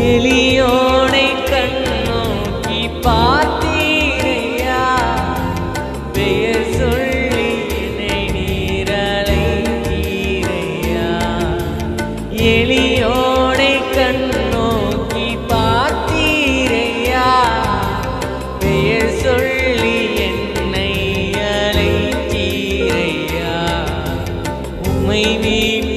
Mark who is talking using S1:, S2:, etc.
S1: எளியோனை கண்ணோக்கி பார்த்தீரையா பெயர் சொல்லி என்னை நீரழைத்தீரையா எளியோனை கண்ணோக்கி பார்த்தீரையா பெயர் சொல்லி என்னை அழைத்தீரையா உம்மை மீட்க